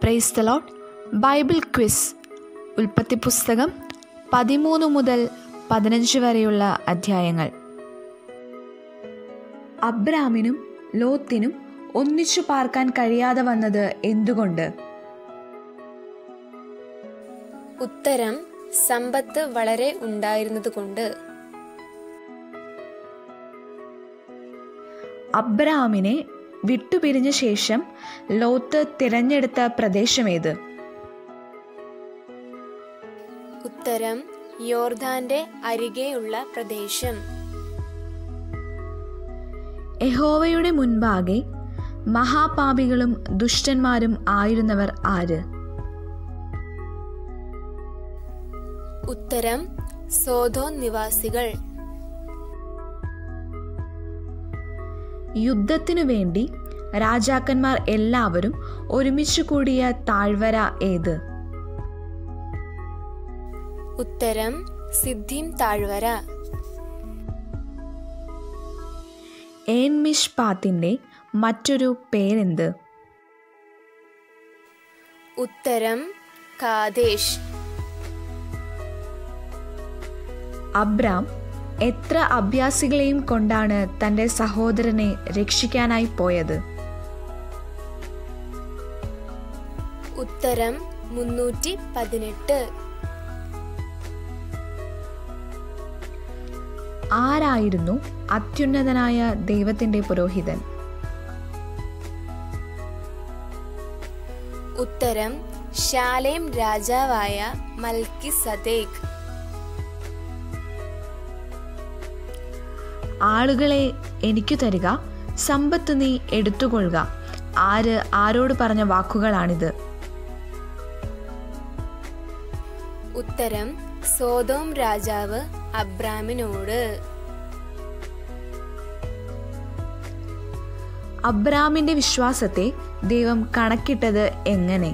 price the Lord Bible quiz ഉൽപ്പത്തി പുസ്തകം പതിമൂന്ന് മുതൽ പതിനഞ്ച് വരെയുള്ള അധ്യായങ്ങൾ അബ്രാമിനും ലോത്തിനും ഒന്നിച്ചു പാർക്കാൻ കഴിയാതെ വന്നത് എന്തുകൊണ്ട് ഉത്തരം സമ്പത്ത് വളരെ ഉണ്ടായിരുന്നതുകൊണ്ട് അബ്രാമിനെ വിട്ടുപിരിഞ്ഞ ശേഷം ലോത്ത് തിരഞ്ഞെടുത്ത പ്രദേശമേത് ഉത്തരം യോർദാന്റെ അരികെയുള്ള പ്രദേശം യഹോവയുടെ മുൻപാകെ മഹാപാപികളും ദുഷ്ടന്മാരും ആയിരുന്നവർ ആര് ഉത്തരം സോതോൻ നിവാസികൾ യുദ്ധത്തിനു വേണ്ടി രാജാക്കന്മാർ എല്ലാവരും ഒരുമിച്ച് കൂടിയ താഴ്വര ഏത് ഉത്തരം സിദ്ധിം താഴ്വര ഏൻമിഷ്പാത്തിന്റെ മറ്റൊരു പേരെന്ത് ഉത്തരം കാദേശ് അബ്രാം എത്ര അഭ്യാസികളെയും കൊണ്ടാണ് തന്റെ സഹോദരനെ രക്ഷിക്കാനായി പോയത് ഉത്തരം മുന്നൂറ്റി പതിനെട്ട് ആരായിരുന്നു അത്യുന്നതനായ ദൈവത്തിന്റെ പുരോഹിതൻ ഉത്തരം ശാലേം രാജാവായ മൽക്കി സദേഖ് ആളുകളെ എനിക്കു തരിക സമ്പത്ത് നീ എടുത്തുകൊള്ളുക ആര് ആരോട് പറഞ്ഞ വാക്കുകളാണിത് ഉത്തരം സോതോം രാജാവ് അബ്രാമിനോട് അബ്രാമിന്റെ വിശ്വാസത്തെ ദൈവം കണക്കിട്ടത് എങ്ങനെ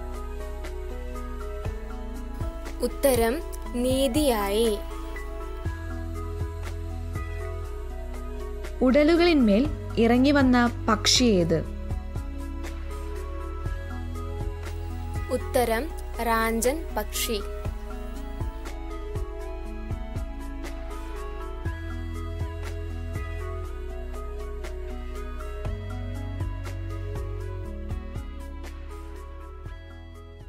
ഉത്തരം നീതിയായി ഉടലുകളിന്മേൽ ഇറങ്ങി വന്ന പക്ഷി ഏത് ഉത്തരം റാഞ്ചൻ പക്ഷി